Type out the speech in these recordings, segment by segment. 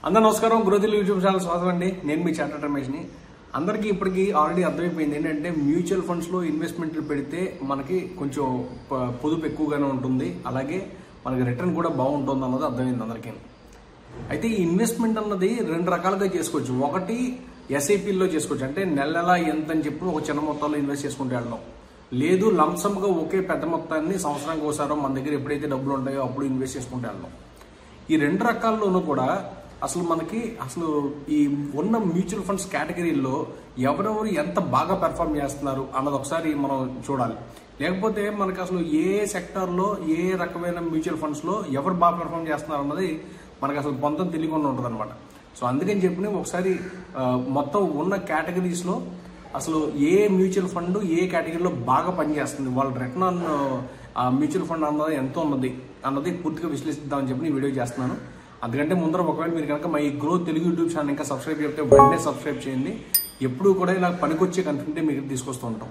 అందరూ నమస్కారం గ్రోతిల్ YouTube channel స్వాగతం అండి నేను మీ చార్టర్ రమేష్ని అందరికీ ఇప్పటికీ ఆల్రెడీ అర్థమైపోయింది ఏంటంటే మ్యూచువల్ ఫండ్స్లో ఇన్వెస్ట్మెంట్లు పెడితే మనకి కొంచెం ప- పొదుపు ఎక్కువగానే ఉంటుంది అలాగే మనకి రిటర్న్ కూడా బాగుంటుంది అన్నది అర్థమైంది అందరికీ అయితే ఈ ఇన్వెస్ట్మెంట్ అన్నది రెండు రకాలుగా చేసుకోవచ్చు ఒకటి ఎస్ఐపిలో చేసుకోవచ్చు అంటే నెల నెల ఎంత అని చెప్పి ఒక చిన్న మొత్తంలో ఇన్వెస్ట్ చేసుకుంటూ వెళ్ళడం లేదు లంసమ్గా ఒకే పెద్ద మొత్తాన్ని సంవత్సరానికి ఒకసారి మన దగ్గర ఎప్పుడైతే డబ్బులు ఉంటాయో అప్పుడు ఇన్వెస్ట్ చేసుకుంటూ వెళ్ళడం ఈ రెండు రకాల్లోనూ కూడా అసలు మనకి అసలు ఈ ఉన్న మ్యూచువల్ ఫండ్స్ కేటగిరీల్లో ఎవరెవరు ఎంత బాగా పెర్ఫామ్ చేస్తున్నారు అన్నది ఒకసారి మనం చూడాలి లేకపోతే మనకి అసలు ఏ సెక్టార్లో ఏ రకమైన మ్యూచువల్ ఫండ్స్లో ఎవరు బాగా పెర్ఫామ్ చేస్తున్నారు అన్నది మనకి అసలు పొంతం తెలియకుండా ఉంటుంది అనమాట సో అందుకని చెప్పి ఒకసారి ఆ, మొత్తం ఉన్న కేటగిరీస్లో అసలు ఏ మ్యూచువల్ ఫండ్ ఏ కేటగిరీలో బాగా పనిచేస్తుంది వాళ్ళ రిటర్న్ ఆన్ ఆ మ్యూచువల్ ఫండ్ అన్నది ఎంత ఉన్నది అన్నది పూర్తిగా విశ్లేషిద్దామని చెప్పి నేను వీడియో చేస్తున్నాను అందుకంటే ముందర ఒకవేళ మీరు కనుక మా ఈ గ్రో తెలుగు యూట్యూబ్ ఛానల్ ఇంకా సబ్స్క్రైబ్ చేస్తే వెంటనే సబ్స్క్రైబ్ చేయండి ఎప్పుడు కూడా ఇలా పనికొచ్చే కంటెంట్ మీకు తీసుకొస్తూ ఉంటాం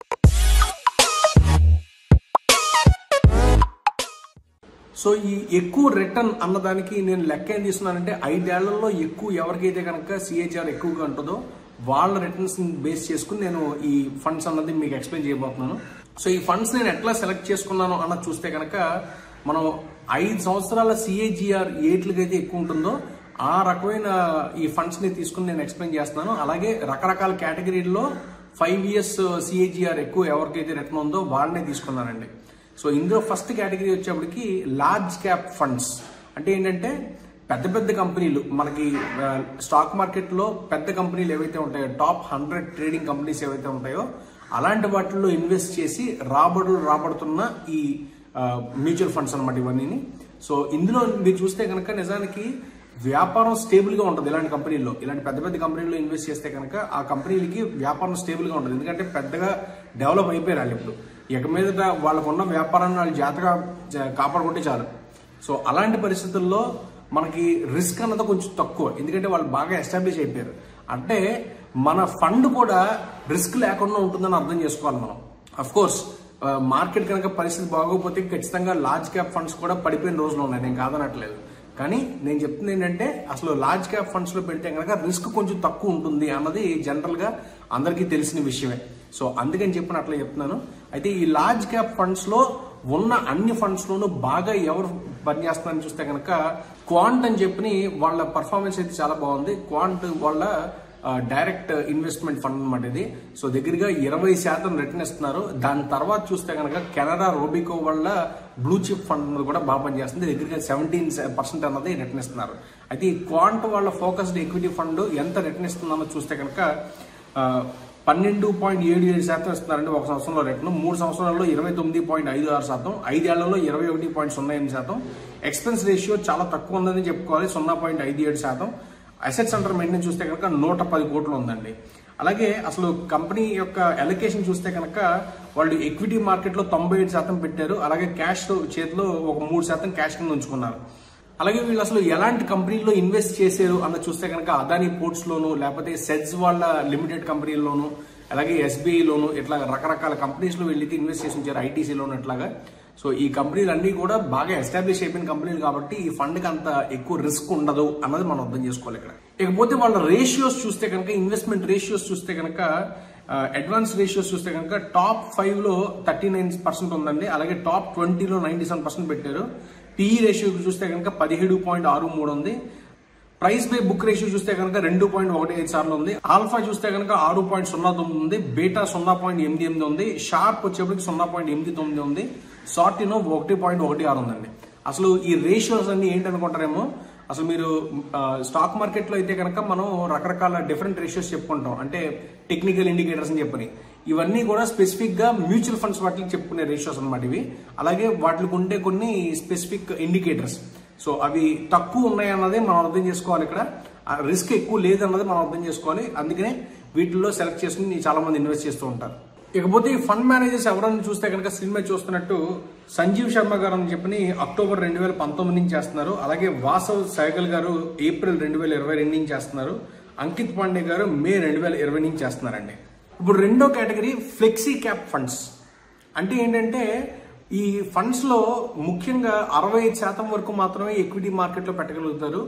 సో ఈ ఎక్కువ రిటర్న్ అన్నదానికి నేను లెక్క ఏం తీసుకున్నానంటే ఐదేళ్లలో ఎక్కువ ఎవరికైతే కనుక సిహెచ్ఆర్ ఎక్కువగా ఉంటుందో వాళ్ళ రిటర్న్స్ బేస్ చేసుకుని నేను ఈ ఫండ్స్ అన్నది మీకు ఎక్స్ప్లెయిన్ చేయబోతున్నాను సో ఈ ఫండ్స్ నేను ఎట్లా సెలెక్ట్ చేసుకున్నాను అన్నది చూస్తే కనుక మనం ఐదు సంవత్సరాల సిఏజిఆర్ ఏట్లకైతే ఎక్కువ ఉంటుందో ఆ రకమైన ఈ ఫండ్స్ ని తీసుకుని నేను ఎక్స్ప్లెయిన్ చేస్తున్నాను అలాగే రకరకాల కేటగిరీల్లో ఫైవ్ ఇయర్స్ సిఏజిఆర్ ఎక్కువ ఎవరికైతే రిటర్న్ ఉందో వాళ్ళనే తీసుకున్నానండి సో ఇందులో ఫస్ట్ కేటగిరీ వచ్చేప్పటికి లార్జ్ క్యాప్ ఫండ్స్ అంటే ఏంటంటే పెద్ద పెద్ద కంపెనీలు మనకి ఆ, స్టాక్ మార్కెట్లో పెద్ద కంపెనీలు ఏవైతే ఉంటాయో టాప్ హండ్రెడ్ ట్రేడింగ్ కంపెనీస్ ఏవైతే ఉంటాయో అలాంటి వాటిల్లో ఇన్వెస్ట్ చేసి రాబడులు రాబడుతున్న ఈ ఆ, మ్యూచువల్ ఫండ్స్ అనమాట ఇవన్నీ సో ఇందులో మీరు చూస్తే కనుక నిజానికి వ్యాపారం స్టేబుల్ గా ఉంటుంది ఇలాంటి కంపెనీల్లో ఇలాంటి పెద్ద పెద్ద కంపెనీల్లో ఇన్వెస్ట్ చేస్తే కనుక ఆ కంపెనీలకి వ్యాపారం స్టేబుల్ గా ఉంటుంది ఎందుకంటే పెద్దగా డెవలప్ అయిపోయారు వాళ్ళు ఇప్పుడు ఇక మీదట వాళ్ళకు ఉన్న వ్యాపారాన్ని వాళ్ళు జాతగా జా- కాపాడుకుంటే చాలు సో అలాంటి పరిస్థితుల్లో మనకి రిస్క్ అన్నది కొంచెం తక్కువ ఎందుకంటే వాళ్ళు బాగా ఎస్టాబ్లిష్ అయిపోయారు అంటే మన ఫండ్ కూడా రిస్క్ లేకుండా ఉంటుందని అర్థం చేసుకోవాలి మనం అఫ్ కోర్స్ మార్కెట్ కనుక పరిస్థితి బాగోకపోతే ఖచ్చితంగా లార్జ్ క్యాప్ ఫండ్స్ కూడా పడిపోయిన రోజులు ఉన్నాయి నేను కాదనట్లేదు కానీ నేను చెప్తుంది ఏంటంటే అసలు లార్జ్ క్యాప్ ఫండ్స్ లో పెడితే కనుక రిస్క్ కొంచెం తక్కువ ఉంటుంది అన్నది జనరల్ గా అందరికీ తెలిసిన విషయమే సో అందుకని చెప్పిన అట్లా చెప్తున్నాను అయితే ఈ లార్జ్ క్యాప్ ఫండ్స్ లో ఉన్న అన్ని ఫండ్స్ లోనూ బాగా ఎవరు పనిచేస్తున్నారని చూస్తే కనుక క్వాంట్ అని చెప్పి వాళ్ళ పర్ఫార్మెన్స్ అయితే చాలా బాగుంది క్వాంట్ వాళ్ళ డైరెక్ట్ ఇన్వెస్ట్మెంట్ ఫండ్ అనమాట ఇది సో దగ్గరగా ఇరవై శాతం రిటర్న్ ఇస్తున్నారు దాని తర్వాత చూస్తే కనుక కెనడా రోబికో వల్ల బ్లూ చిప్ ఫండ్ అన్నది కూడా బాగా పనిచేస్తుంది దగ్గరగా సెవెంటీన్ పర్సెంట్ అన్నది రిటర్న్ ఇస్తున్నారు అయితే ఈ క్వాంట్ వాళ్ళ ఫోకస్డ్ ఈక్విటీ ఫండ్ ఎంత రిటర్న్ ఇస్తుందో చూస్తే కనుక ఆ, పన్నెండు పాయింట్ ఏడు ఏడు శాతం ఇస్తున్నారండి ఒక సంవత్సరంలో రిటర్న్ మూడు సంవత్సరాల్లో ఇరవై తొమ్మిది పాయింట్ ఐదు ఆరు శాతం ఐదేళ్లలో ఇరవై ఒకటి పాయింట్ సున్నా ఎనిమిది శాతం ఎక్స్పెన్స్ రేషియో చాలా తక్కువ ఉందని చెప్పుకోవాలి సున్నా పాయింట్ ఐదు ఏడు శాతం అసెట్స్ అండర్ మెయింటెనెన్స్ చూస్తే కనుక నూట పది కోట్లు ఉందండి అలాగే అసలు కంపెనీ యొక్క అలొకేషన్ చూస్తే కనుక వాళ్ళు ఈక్విటీ మార్కెట్లో తొంభై ఏడు శాతం పెట్టారు అలాగే క్యాష్ చేతిలో ఒక మూడు శాతం క్యాష్ కింద ఉంచుకున్నారు అలాగే వీళ్ళు అసలు ఎలాంటి కంపెనీల్లో ఇన్వెస్ట్ చేశారు అన్న చూస్తే కనుక అదానీ పోర్ట్స్ లోను లేకపోతే సెడ్స్ వాళ్ళ లిమిటెడ్ కంపెనీల్లోను అలాగే SBI లోను ఇట్లా రకరకాల కంపెనీస్ లో వెళ్ళి ఇన్వెస్ట్ చేసి ఉంచారు ఐటీసీలోను ఇట్లాగా సో ఈ కంపెనీలు అన్ని కూడా బాగా ఎస్టాబ్లిష్ అయిపోయిన కంపెనీలు కాబట్టి ఈ ఫండ్ కి అంత ఎక్కువ రిస్క్ ఉండదు అన్నది మనం అర్థం చేసుకోవాలి ఇక్కడ ఇకపోతే వాళ్ళ రేషియోస్ చూస్తే కనుక ఇన్వెస్ట్మెంట్ రేషియోస్ చూస్తే కనుక అడ్వాన్స్ రేషియోస్ చూస్తే కనుక టాప్ ఫైవ్ లో థర్టీ నైన్ పర్సెంట్ ఉందండి అలాగే టాప్ ట్వంటీలో నైన్టీ సెవెన్ పర్సెంట్ పెట్టారు పిఈ రేషియో చూస్తే కనుక పదిహేడు పాయింట్ ఆరు మూడు ఉంది ప్రైస్ బై బుక్ రేషియో చూస్తే కనుక రెండు పాయింట్ ఒకటి ఐదు సార్లు ఉంది ఆల్ఫా చూస్తే కనుక ఆరు పాయింట్ సున్నా తొమ్మిది ఉంది బీటా సున్నా పాయింట్ ఎనిమిది ఎనిమిది ఉంది షార్ప్ వచ్చేప్పటికి సున్నా పాయింట్ ఎనిమిది తొమ్మిది ఉంది సార్టినో ఒకటి పాయింట్ ఒకటి ఆరు ఉందండి అసలు ఈ రేషియోస్ అన్ని ఏంటి అనుకుంటారేమో అసలు మీరు ఆ, స్టాక్ మార్కెట్ లో అయితే కనుక మనం రకరకాల డిఫరెంట్ రేషియోస్ చెప్పుకుంటాం అంటే టెక్నికల్ ఇండికేటర్స్ అని చెప్పని ఇవన్నీ కూడా స్పెసిఫిక్ గా మ్యూచువల్ ఫండ్స్ వాటికి చెప్పుకునే రేషియోస్ అనమాట ఇవి అలాగే వాటికి ఉండే కొన్ని స్పెసిఫిక్ ఇండికేటర్స్ సో అవి తక్కువ ఉన్నాయి అన్నది మనం అర్థం చేసుకోవాలి ఇక్కడ రిస్క్ ఎక్కువ లేదన్నది మనం అర్థం చేసుకోవాలి అందుకనే వీటిల్లో సెలెక్ట్ చేసుకుని చాలా మంది ఇన్వెస్ట్ చేస్తూ ఉంటారు ఇకపోతే ఈ ఫండ్ మేనేజర్స్ ఎవరన్నా చూస్తే కనుక స్క్రీన్ మీద చూస్తున్నట్టు సంజీవ్ శర్మ గారు అని చెప్పని అక్టోబర్ రెండు వేల పంతొమ్మిది నుంచి చేస్తున్నారు అలాగే వాసవ్ సైగల్ గారు ఏప్రిల్ రెండు వేల ఇరవై రెండు నుంచి చేస్తున్నారు అంకిత్ పాండే గారు మే రెండు వేల ఇరవై నుంచి చేస్తున్నారండి ఇప్పుడు రెండో కేటగిరీ ఫ్లెక్సీ క్యాప్ ఫండ్స్ అంటే ఏంటంటే ఈ ఫండ్స్ లో ముఖ్యంగా అరవై ఐదు శాతం వరకు మాత్రమే ఈక్విటీ మార్కెట్ లో పెట్టగలుగుతారు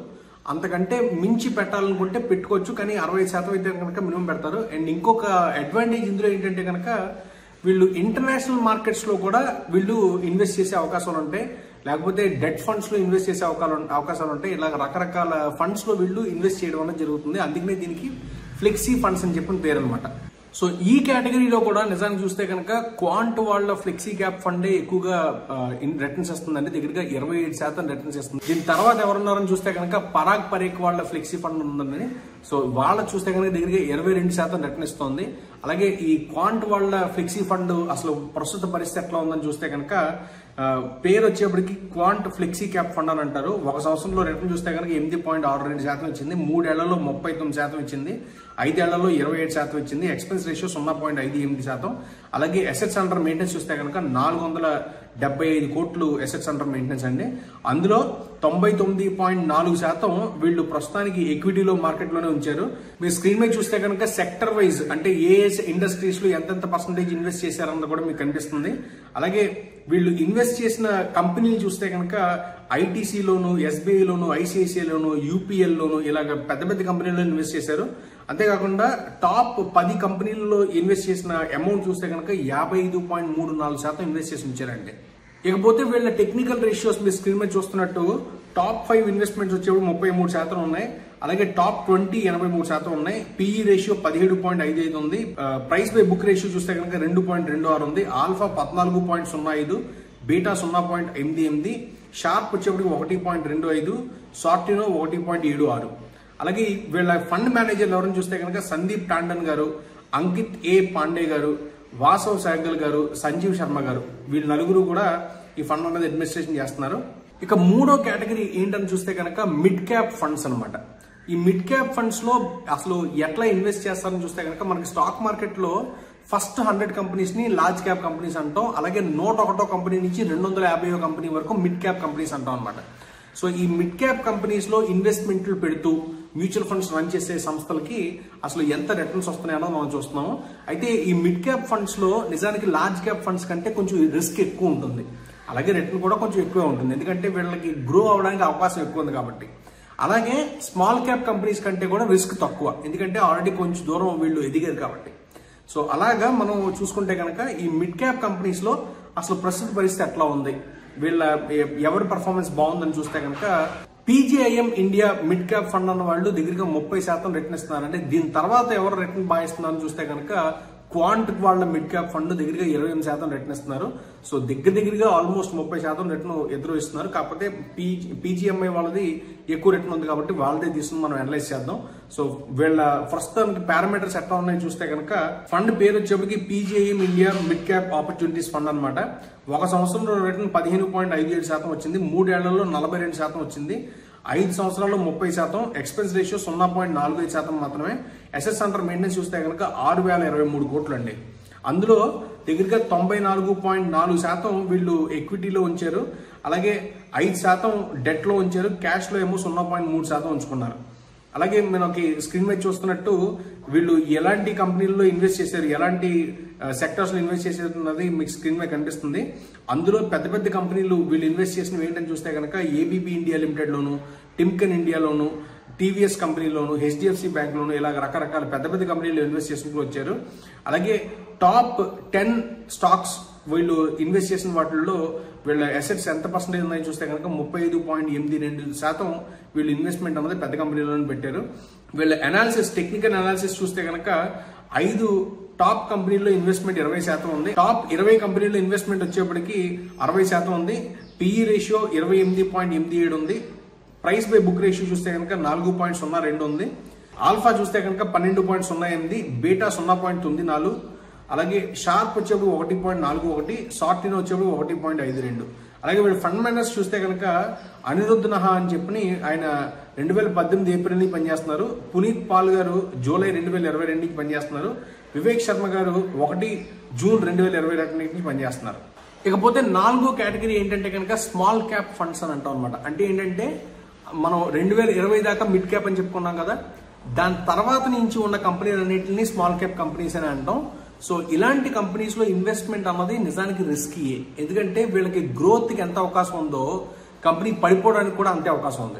అంతకంటే మించి పెట్టాలనుకుంటే పెట్టుకోవచ్చు కానీ అరవై శాతం అయితే కనుక మినిమం పెడతారు అండ్ ఇంకొక అడ్వాంటేజ్ ఇందులో ఏంటంటే కనుక వీళ్ళు ఇంటర్నేషనల్ మార్కెట్స్ లో కూడా వీళ్ళు ఇన్వెస్ట్ చేసే అవకాశాలు ఉంటాయి లేకపోతే డెట్ ఫండ్స్ లో ఇన్వెస్ట్ చేసే అవకాశాలు అవకాశాలు ఉంటాయి ఇలా రకరకాల ఫండ్స్ లో వీళ్ళు ఇన్వెస్ట్ చేయడం అనేది జరుగుతుంది అందుకనే దీనికి ఫ్లెక్సీ ఫండ్స్ అని చెప్పిన పేరు అనమాట సో ఈ కేటగిరీలో కూడా నిజానికి చూస్తే కనుక క్వాంట్ వాళ్ళ ఫ్లెక్సీ క్యాప్ ఫండే ఎక్కువగా రిటర్న్స్ ఇస్తుందండి దగ్గరగా ఇరవై ఏడు శాతం రిటర్న్స్ ఇస్తుంది దీని తర్వాత ఎవరున్నారని చూస్తే కనుక పరాగ్ పరేక్ వాళ్ళ ఫ్లెక్సీ ఫండ్ ఉందండి సో వాళ్ళ చూస్తే కనుక దగ్గరగా ఇరవై రెండు శాతం రిటర్న్ ఇస్తుంది అలాగే ఈ క్వాంట్ వాళ్ళ ఫ్లెక్సీ ఫండ్ అసలు ప్రస్తుత పరిస్థితి ఎట్లా ఉందని చూస్తే కనుక ఆ, పేరు వచ్చేప్పటికి క్వాంట్ ఫ్లెక్సీ క్యాప్ ఫండ్ అని అంటారు ఒక సంవత్సరంలో రిటర్న్ చూస్తే కనుక ఎనిమిది పాయింట్ ఆరు రెండు శాతం ఇచ్చింది మూడేళ్లలో ముప్పై తొమ్మిది శాతం ఇచ్చింది ఐదేళ్లలో ఇరవై ఏడు శాతం ఇచ్చింది ఎక్స్పెన్స్ రేషియో సున్నా పాయింట్ ఐదు ఎనిమిది శాతం అలాగే అసెట్స్ అండర్ మెయింటెనెన్స్ చూస్తే కనుక నాలుగు వందల డెబ్బై ఐదు కోట్లు అసెట్స్ అండర్ మెయింటెనెన్స్ అండి అందులో తొంభై తొమ్మిది పాయింట్ నాలుగు శాతం వీళ్ళు ప్రస్తుతానికి ఈక్విటీలో మార్కెట్లోనే ఉంచారు మీరు స్క్రీన్ మీద చూస్తే కనుక సెక్టర్ వైజ్ అంటే ఏ ఇండస్ట్రీస్ లో ఎంతెంత పర్సంటేజ్ ఇన్వెస్ట్ చేశారన్నది కూడా మీకు కనిపిస్తుంది అలాగే వీళ్ళు ఇన్వెస్ట్ చేసిన కంపెనీలు చూస్తే కనుక ఐటీసీలోను ఎస్బీఐలోను ఐసిఐసిఐలోను యూపీఎల్లోను ఇలాగ పెద్ద పెద్ద కంపెనీల్లో ఇన్వెస్ట్ చేశారు అంతేకాకుండా టాప్ పది కంపెనీల్లో ఇన్వెస్ట్ చేసిన అమౌంట్ చూస్తే కనుక యాభై ఐదు పాయింట్ మూడు నాలుగు శాతం ఇన్వెస్ట్ చేసి ఉంచారండి ఇకపోతే వీళ్ళ టెక్నికల్ రేషియోస్ మీరు స్క్రీన్ మీద చూస్తున్నట్టు టాప్ ఫైవ్ ఇన్వెస్ట్మెంట్స్ వచ్చేప్పుడు ముప్పై మూడు శాతం ఉన్నాయి అలాగే టాప్ ట్వంటీ ఎనభై మూడు శాతం ఉన్నాయి పీఈ రేషియో పదిహేడు పాయింట్ ఐదు ఐదు ఉంది ప్రైస్ బై బుక్ రేషియో చూస్తే కనుక రెండు పాయింట్ రెండు ఆరు ఉంది ఆల్ఫా పద్నాలుగు పాయింట్ సున్నా ఐదు బీటా సున్నా పాయింట్ ఎనిమిది ఎనిమిది షార్ప్ వచ్చేప్పటికి ఒకటి పాయింట్ రెండు ఐదు సార్టినో ఒకటి పాయింట్ ఏడు ఆరు అలాగే వీళ్ళ ఫండ్ మేనేజర్ ఎవరైనా చూస్తే కనుక సందీప్ టాండన్ గారు అంకిత్ ఏ పాండే గారు వాసవ్ సాగల్ గారు సంజీవ్ శర్మ గారు వీళ్ళు నలుగురు కూడా ఈ ఫండ్ అనేది అడ్మినిస్ట్రేషన్ చేస్తున్నారు ఇక మూడో కేటగిరీ ఏంటని చూస్తే కనుక మిడ్ క్యాప్ ఫండ్స్ అన్నమాట ఈ మిడ్ క్యాప్ ఫండ్స్ లో అసలు ఎట్లా ఇన్వెస్ట్ చేస్తారని చూస్తే కనుక మనకి స్టాక్ మార్కెట్ లో ఫస్ట్ హండ్రెడ్ కంపెనీస్ ని లార్జ్ క్యాప్ కంపెనీస్ అంటాం అలాగే నూట ఒకటో కంపెనీ నుంచి రెండు వందల యాభై కంపెనీ వరకు మిడ్ క్యాప్ కంపెనీస్ అంటాం అనమాట సో ఈ మిడ్ క్యాప్ కంపెనీస్ లో ఇన్వెస్ట్మెంట్లు పెడుతూ మ్యూచువల్ ఫండ్స్ రన్ చేసే సంస్థలకి అసలు ఎంత రిటర్న్స్ వస్తున్నాయో మనం చూస్తున్నాము అయితే ఈ మిడ్ క్యాప్ ఫండ్స్ లో నిజానికి లార్జ్ క్యాప్ ఫండ్స్ కంటే కొంచెం రిస్క్ ఎక్కువ ఉంటుంది అలాగే రిటర్న్ కూడా కొంచెం ఎక్కువ ఉంటుంది ఎందుకంటే వీళ్ళకి గ్రో అవడానికి అవకాశం ఎక్కువ ఉంది కాబట్టి అలాగే స్మాల్ క్యాప్ కంపెనీస్ కంటే కూడా రిస్క్ తక్కువ ఎందుకంటే ఆల్రెడీ కొంచెం దూరం వీళ్ళు ఎదిగారు కాబట్టి సో అలాగా మనం చూసుకుంటే కనుక ఈ మిడ్ క్యాప్ కంపెనీస్ లో అసలు ప్రస్తుత పరిస్థితి ఎట్లా ఉంది వీళ్ళ ఎ- ఎవరి పర్ఫార్మెన్స్ బాగుందని చూస్తే కనుక PGIM India mid cap fund అన్న వాళ్ళు దగ్గరగా ముప్పై శాతం రిటర్న్ ఇస్తున్నారు అంటే దీని తర్వాత ఎవరు రిటర్న్ బాగా ఇస్తున్నారని చూస్తే కనుక క్వాంట్ వాళ్ళ మిడ్ క్యాప్ ఫండ్ దగ్గరగా ఇరవై ఎనిమిది శాతం రిటర్న్ ఇస్తున్నారు సో దగ్గర దగ్గరగా ఆల్మోస్ట్ ముప్పై శాతం రిటర్న్ ఎదురు ఇస్తున్నారు కాకపోతే పీజీఎంఐ వాళ్ళది ఎక్కువ రిటర్న్ ఉంది కాబట్టి వాళ్ళదే తీసుకుని మనం అనలైజ్ చేద్దాం సో వీళ్ళ ప్రస్తుతానికి పారామీటర్స్ ఎట్లా ఉన్నాయో చూస్తే కనుక ఫండ్ పేరు వచ్చేప్పటికి PGIM India mid cap opportunities fund అన్నమాట ఒక సంవత్సరంలో రిటర్న్ పదిహేను పాయింట్ ఐదు ఏడు శాతం వచ్చింది మూడేళ్లలో నలభై రెండు శాతం వచ్చింది ఐదు సంవత్సరాల్లో ముప్పై శాతం ఎక్స్పెన్స్ రేషియో సున్నా పాయింట్ నాలుగు ఐదు శాతం మాత్రమే ఎస్ఎస్ అండర్ మెయింటెనెన్స్ చూస్తే కనుక ఆరు వేల ఇరవై మూడు కోట్లు అండి అందులో దగ్గరగా తొంభై నాలుగు పాయింట్ నాలుగు శాతం వీళ్ళు ఎక్విటీలో ఉంచారు అలాగే ఐదు శాతం డెట్ లో ఉంచారు క్యాష్ లో ఏమో సున్నా పాయింట్ మూడు శాతం ఉంచుకున్నారు అలాగే మనకి స్క్రీన్ మీద చూస్తున్నట్టు వీళ్ళు ఎలాంటి కంపెనీల్లో ఇన్వెస్ట్ చేశారు ఎలాంటి సెక్టర్స్ లో ఇన్వెస్ట్ చేశారు అన్నది మీకు స్క్రీన్ మీద కనిపిస్తుంది అందులో పెద్ద పెద్ద కంపెనీలు వీళ్ళు ఇన్వెస్ట్ చేసినవి ఏంటని చూస్తే కనుక ఏబీబీ ఇండియా లిమిటెడ్ లోను టిమ్కెన్ ఇండియాలోను టీవీఎస్ కంపెనీలోను హెచ్డిఎఫ్సి బ్యాంక్ లోను ఇలాగ రకరకాల పెద్ద పెద్ద కంపెనీలు ఇన్వెస్ట్ చేసుకుంటూ వచ్చారు అలాగే టాప్ టెన్ స్టాక్స్ వీళ్ళు ఇన్వెస్ట్ చేసిన వాటిల్లో వీళ్ళ అసెట్స్ ఎంత పర్సెంటేజ్ ఉన్నాయని చూస్తే కనుక ముప్పై ఐదు పాయింట్ ఎనిమిది రెండు శాతం వీళ్ళు ఇన్వెస్ట్మెంట్ అనేది పెద్ద కంపెనీలోనే పెట్టారు వీళ్ళ అనాలిసిస్ టెక్నికల్ అనాలిసిస్ చూస్తే కనుక ఐదు టాప్ కంపెనీల్లో ఇన్వెస్ట్మెంట్ ఇరవై శాతం ఉంది టాప్ ఇరవై కంపెనీల్లో ఇన్వెస్ట్మెంట్ వచ్చేప్పటికి అరవై శాతం ఉంది పిఈ రేషియో ఇరవై ఎనిమిది పాయింట్ ఎనిమిది ఏడు ఉంది ప్రైస్ బై బుక్ రేషియో చూస్తే కనుక నాలుగు పాయింట్ సున్నా రెండు ఉంది ఆల్ఫా చూస్తే కనుక పన్నెండు పాయింట్ సున్నా ఎనిమిది బీటా సున్నా పాయింట్ తొమ్మిది నాలుగు అలాగే షార్ప్ వచ్చేప్పుడు ఒకటి పాయింట్ నాలుగు ఒకటి షార్టిన్ వచ్చేప్పుడు ఒకటి పాయింట్ ఐదు రెండు అలాగే వీళ్ళు ఫండ్ మేనేజర్స్ చూస్తే కనుక అనిరుద్ధ్ నహా అని చెప్పి ఆయన రెండు వేల పద్దెనిమిది ఏప్రిల్ నుంచి పనిచేస్తున్నారు పునీత్ పాల్ గారు జూలై రెండు వేల ఇరవై రెండు నుంచి పనిచేస్తున్నారు వివేక్ శర్మ గారు ఒకటి జూన్ రెండు వేల ఇరవై రెండు నుంచి పనిచేస్తున్నారు ఇకపోతే నాలుగో కేటగిరీ ఏంటంటే కనుక స్మాల్ క్యాప్ ఫండ్స్ అని అంటాం అనమాట అంటే ఏంటంటే మనం రెండు వేల ఇరవై దాకా మిడ్ క్యాప్ అని చెప్పుకున్నాం కదా దాని తర్వాత నుంచి ఉన్న కంపెనీలన్నింటినీ స్మాల్ క్యాప్ కంపెనీస్ అని అంటాం సో ఇలాంటి కంపెనీస్ లో ఇన్వెస్ట్మెంట్ అన్నది నిజానికి రిస్కీయే ఎందుకంటే వీళ్ళకి గ్రోత్ కి ఎంత అవకాశం ఉందో కంపెనీ పడిపోవడానికి కూడా అంతే అవకాశం ఉంది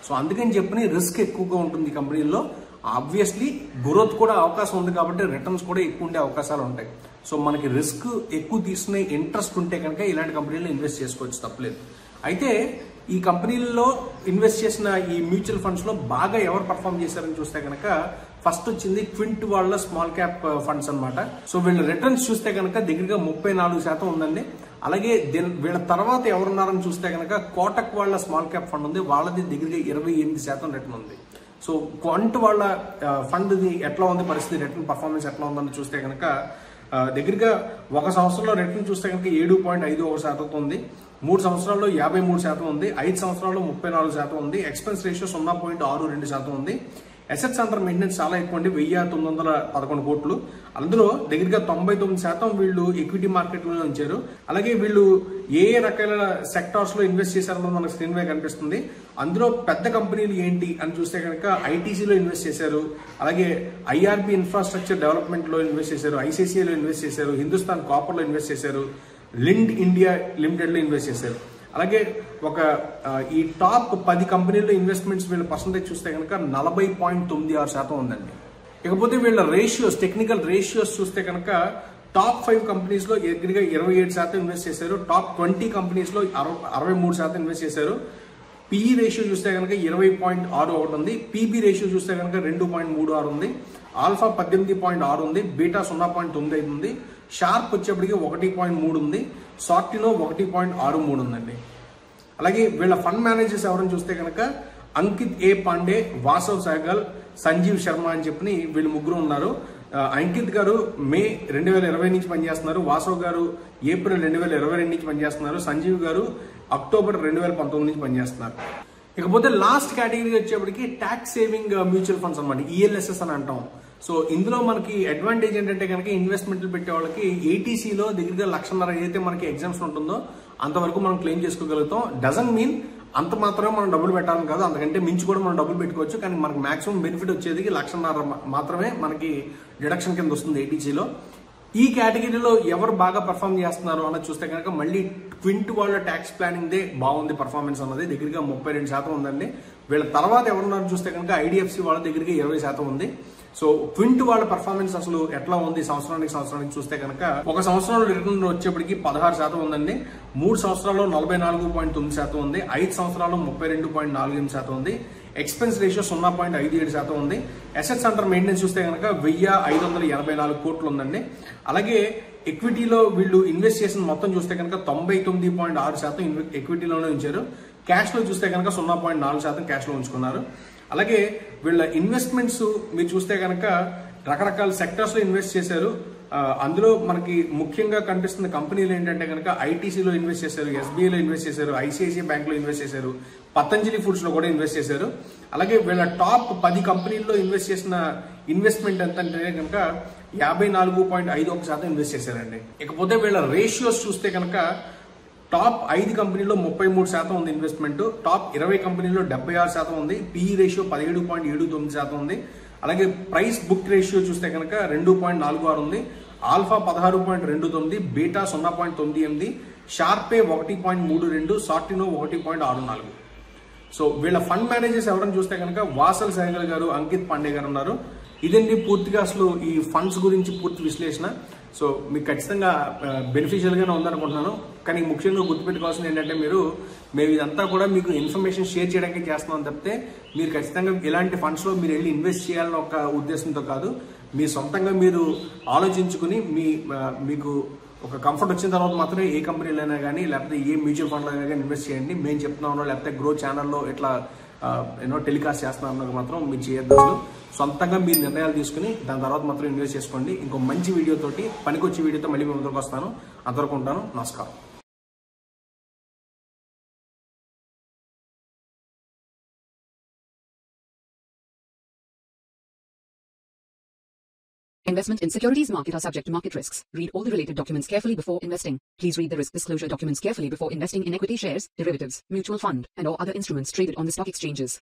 సో అందుకని చెప్పని రిస్క్ ఎక్కువగా ఉంటుంది ఈ కంపెనీల్లో ఆబ్వియస్లీ గ్రోత్ కూడా అవకాశం ఉంది కాబట్టి రిటర్న్స్ కూడా ఎక్కువ ఉండే అవకాశాలు ఉంటాయి సో మనకి రిస్క్ ఎక్కువ తీసుకునే ఇంట్రెస్ట్ ఉంటే కనుక ఇలాంటి కంపెనీల్లో ఇన్వెస్ట్ చేసుకోవచ్చు తప్పలేదు అయితే ఈ కంపెనీల్లో ఇన్వెస్ట్ చేసిన ఈ మ్యూచువల్ ఫండ్స్ లో బాగా ఎవరు పర్ఫామ్ చేశారని చూస్తే కనుక ఫస్ట్ వచ్చింది క్వింట్ వాళ్ళ స్మాల్ క్యాప్ ఫండ్స్ అన్నమాట సో వీళ్ళ రిటర్న్స్ చూస్తే కనుక దగ్గరగా ముప్పై నాలుగు శాతం ఉందండి అలాగే దీని వీళ్ళ తర్వాత ఎవరున్నారని చూస్తే కనుక కోటక్ వాళ్ళ స్మాల్ క్యాప్ ఫండ్ ఉంది వాళ్ళది దగ్గరగా ఇరవై ఎనిమిది శాతం రిటర్న్ ఉంది సో క్వాంట్ వాళ్ళ ఫండ్ ఎట్లా ఉంది పరిస్థితి రిటర్న్ పర్ఫార్మెన్స్ ఎట్లా ఉందని చూస్తే కనుక ఆ, దగ్గరగా ఒక సంవత్సరంలో రిటర్న్ చూస్తే కనుక ఏడు పాయింట్ ఐదు ఒక శాతం ఉంది మూడు సంవత్సరాల్లో యాభై మూడు శాతం ఉంది ఐదు సంవత్సరాల్లో ముప్పై నాలుగు శాతం ఉంది ఎక్స్పెన్స్ రేషియో సున్నా పాయింట్ ఆరు రెండు శాతం ఉంది అసెట్స్ అండర్ మెయింటెనెన్స్ చాలా ఎక్కువ అండి వెయ్యి తొమ్మిది వందల పదకొండు కోట్లు అందులో దగ్గరగా తొంభై తొమ్మిది శాతం వీళ్ళు ఈక్విటీ మార్కెట్లో ఉంచారు అలాగే వీళ్ళు ఏ ఏ రకాల సెక్టార్స్ లో ఇన్వెస్ట్ చేశారన్నది మనకు స్క్రీన్ మీద కనిపిస్తుంది అందులో పెద్ద కంపెనీలు ఏంటి అని చూస్తే కనుక ఐటీసీలో ఇన్వెస్ట్ చేశారు అలాగే ఐఆర్బి ఇన్ఫ్రాస్ట్రక్చర్ డెవలప్మెంట్ లో ఇన్వెస్ట్ చేశారు ఐసీసీలో ఇన్వెస్ట్ చేశారు హిందుస్థాన్ కాపర్ లో ఇన్వెస్ట్ చేశారు లిండ్ ఇండియా లిమిటెడ్ లో ఇన్వెస్ట్ చేశారు అలాగే ఒక ఆ, ఈ టాప్ పది కంపెనీల్లో ఇన్వెస్ట్మెంట్స్ వీళ్ళ పర్సంటేజ్ చూస్తే కనుక నలభై పాయింట్ తొమ్మిది ఆరు శాతం ఉందండి ఇకపోతే వీళ్ళ రేషియోస్ టెక్నికల్ రేషియోస్ చూస్తే కనుక టాప్ ఫైవ్ కంపెనీస్ లో దగ్గరగా ఇరవై ఏడు శాతం ఇన్వెస్ట్ చేశారు టాప్ ట్వంటీ కంపెనీస్ లో అరవై అరవై మూడు శాతం ఇన్వెస్ట్ చేశారు పిఈ రేషియో చూస్తే కనుక ఇరవై పాయింట్ ఆరు ఒకటి ఉంది పీబీ రేషియో చూస్తే కనుక రెండు పాయింట్ మూడు ఆరు ఉంది ఆల్ఫా పద్దెనిమిది పాయింట్ ఆరు ఉంది బీటా సున్నా పాయింట్ తొమ్మిది ఐదు ఉంది షార్ప్ వచ్చేప్పటికి ఒకటి పాయింట్ మూడు ఉంది సార్టినో ఒకటి పాయింట్ ఆరు మూడు ఉందండి అలాగే వీళ్ళ ఫండ్ మేనేజర్స్ ఎవరని చూస్తే కనుక అంకిత్ ఏ పాండే వాసవ్ సహగల్ సంజీవ్ శర్మ అని చెప్పి వీళ్ళు ముగ్గురు ఉన్నారు ఆ, అంకిత్ గారు మే రెండు వేల ఇరవై నుంచి పనిచేస్తున్నారు వాసవ్ గారు ఏప్రిల్ రెండు వేల ఇరవై రెండు నుంచి పనిచేస్తున్నారు సంజీవ్ గారు అక్టోబర్ రెండు వేల పంతొమ్మిది నుంచి పనిచేస్తున్నారు ఇకపోతే లాస్ట్ కేటగిరీ వచ్చేప్పటికి ట్యాక్స్ సేవింగ్ మ్యూచువల్ ఫండ్స్ అనమాట ఈఎల్ఎస్ఎస్ అని అంటాం సో ఇందులో మనకి అడ్వాంటేజ్ ఏంటంటే కనుక ఇన్వెస్ట్మెంట్లు పెట్టే వాళ్ళకి ఏటీసీలో దగ్గరగా లక్షన్నర ఏదైతే మనకి ఎగ్జామ్స్ ఉంటుందో అంతవరకు మనం క్లెయిమ్ చేసుకోగలుగుతాం డజన్ మీన్ అంత మాత్రమే మనం డబ్బులు పెట్టాలని కాదు అంతకంటే మించి కూడా మనం డబ్బులు పెట్టుకోవచ్చు కానీ మనకి మాక్సిమం బెనిఫిట్ వచ్చేది లక్షన్నర మా- మాత్రమే మనకి డిడక్షన్ కింద వస్తుంది ఏటీసీలో ఈ కేటగిరీలో ఎవరు బాగా పర్ఫామ్ చేస్తున్నారు అన్నది చూస్తే కనుక మళ్ళీ ట్వింట్ వాళ్ళ ట్యాక్స్ ప్లానింగ్ దే బాగుంది పర్ఫార్మెన్స్ అన్నది దగ్గరగా ముప్పై రెండు శాతం ఉందండి వీళ్ళ తర్వాత ఎవరున్నారు చూస్తే కనుక ఐడిఎఫ్సి వాళ్ళ దగ్గరగా ఇరవై శాతం ఉంది సో క్వింట్ వాళ్ళ పర్ఫార్మెన్స్ అసలు ఎట్లా ఉంది సంవత్సరానికి సంవత్సరానికి చూస్తే కనుక ఒక సంవత్సరంలో రిటర్న్ వచ్చేప్పటికి పదహారు శాతం ఉందండి మూడు సంవత్సరాల్లో నలభై నాలుగు పాయింట్ తొమ్మిది శాతం ఉంది ఐదు సంవత్సరాల్లో ముప్పై రెండు పాయింట్ నాలుగు ఎనిమిది శాతం ఉంది ఎక్స్పెన్స్ రేషియో సున్నా పాయింట్ ఐదు ఏడు శాతం ఉంది అసెట్స్ అండర్ మెయింటెనెన్స్ చూస్తే కనుక వెయ్యి ఐదు వందల ఎనభై నాలుగు కోట్లు ఉందండి అలాగే ఎక్విటీలో వీళ్ళు ఇన్వెస్ట్ చేసిన మొత్తం చూస్తే కనుక తొంభై తొమ్మిది పాయింట్ ఆరు శాతం ఇన్వె- ఎక్విటీలోనే ఉంచారు క్యాష్ లో చూస్తే కనుక సున్నా పాయింట్ నాలుగు శాతం క్యాష్ లో ఉంచుకున్నారు అలాగే వీళ్ళ ఇన్వెస్ట్మెంట్స్ మీరు చూస్తే కనుక రకరకాల సెక్టర్స్ లో ఇన్వెస్ట్ చేశారు ఆ, అందులో మనకి ముఖ్యంగా కనిపిస్తున్న కంపెనీలు ఏంటంటే కనుక ఐటీసీలో ఇన్వెస్ట్ చేశారు ఎస్బీఐలో ఇన్వెస్ట్ చేశారు ఐసిఐసిఐ బ్యాంక్ లో ఇన్వెస్ట్ చేశారు పతంజలి ఫుడ్స్ లో కూడా ఇన్వెస్ట్ చేశారు అలాగే వీళ్ళ టాప్ పది కంపెనీల్లో ఇన్వెస్ట్ చేసిన ఇన్వెస్ట్మెంట్ ఎంత అంటే కనుక యాభై నాలుగు పాయింట్ ఐదు ఒక శాతం ఇన్వెస్ట్ చేశారండి ఇకపోతే వీళ్ళ రేషియోస్ చూస్తే కనుక టాప్ ఐదు కంపెనీలో ముప్పై మూడు శాతం ఉంది ఇన్వెస్ట్మెంట్ టాప్ ఇరవై కంపెనీలో డెబ్బై ఆరు శాతం ఉంది పిఈ రేషియో పదిహేడు పాయింట్ ఏడు తొమ్మిది శాతం ఉంది అలాగే ప్రైస్ బుక్ రేషియో చూస్తే కనుక రెండు పాయింట్ నాలుగు ఆరు ఉంది ఆల్ఫా పదహారు పాయింట్ రెండు తొమ్మిది బీటా సున్నా పాయింట్ తొమ్మిది ఎనిమిది షార్పే ఒకటి పాయింట్ మూడు రెండు సార్టినో ఒకటి పాయింట్ ఆరు నాలుగు సో వీళ్ళ ఫండ్ మేనేజర్స్ ఎవరైనా చూస్తే కనుక వాసల్ సహగల్ గారు అంకిత్ పాండే గారు ఉన్నారు ఇదండి పూర్తిగా అసలు ఈ ఫండ్స్ గురించి పూర్తి విశ్లేషణ సో మీకు ఖచ్చితంగా బెనిఫిషియల్ గానే ఉందనుకుంటున్నాను కానీ ముఖ్యంగా గుర్తుపెట్టుకోవాల్సింది ఏంటంటే మీరు మేము ఇదంతా కూడా మీకు ఇన్ఫర్మేషన్ షేర్ చేయడానికి చేస్తున్నాం తప్పితే మీరు ఖచ్చితంగా ఇలాంటి ఫండ్స్ లో మీరు వెళ్ళి ఇన్వెస్ట్ చేయాలని ఒక ఉద్దేశంతో కాదు మీ సొంతంగా మీరు ఆలోచించుకుని మీ ఆ, మీకు ఒక కంఫర్ట్ వచ్చిన తర్వాత మాత్రమే ఏ కంపెనీలో అయినా కానీ లేకపోతే ఏ మ్యూచువల్ ఫండ్లో అయినా కానీ ఇన్వెస్ట్ చేయండి మేము చెప్తున్నామో లేకపోతే గ్రో ఛానల్లో ఇట్లా ఎన్నో టెలికాస్ట్ చేస్తున్నామో మాత్రం మీరు చేయొద్దు అసలు సొంతంగా మీరు నిర్ణయాలు తీసుకుని దాని తర్వాత మాత్రం ఇన్వెస్ట్ చేసుకోండి ఇంకో మంచి వీడియోతోటి పనికొచ్చే వీడియోతో మళ్ళీ మేము ముందుకు వస్తాను అంతవరకు ఉంటాను నమస్కారం Investment in securities market are subject to market risks. Read all the related documents carefully before investing. Please read the risk disclosure documents carefully before investing in equity shares, derivatives, mutual fund, and or other instruments traded on the stock exchanges.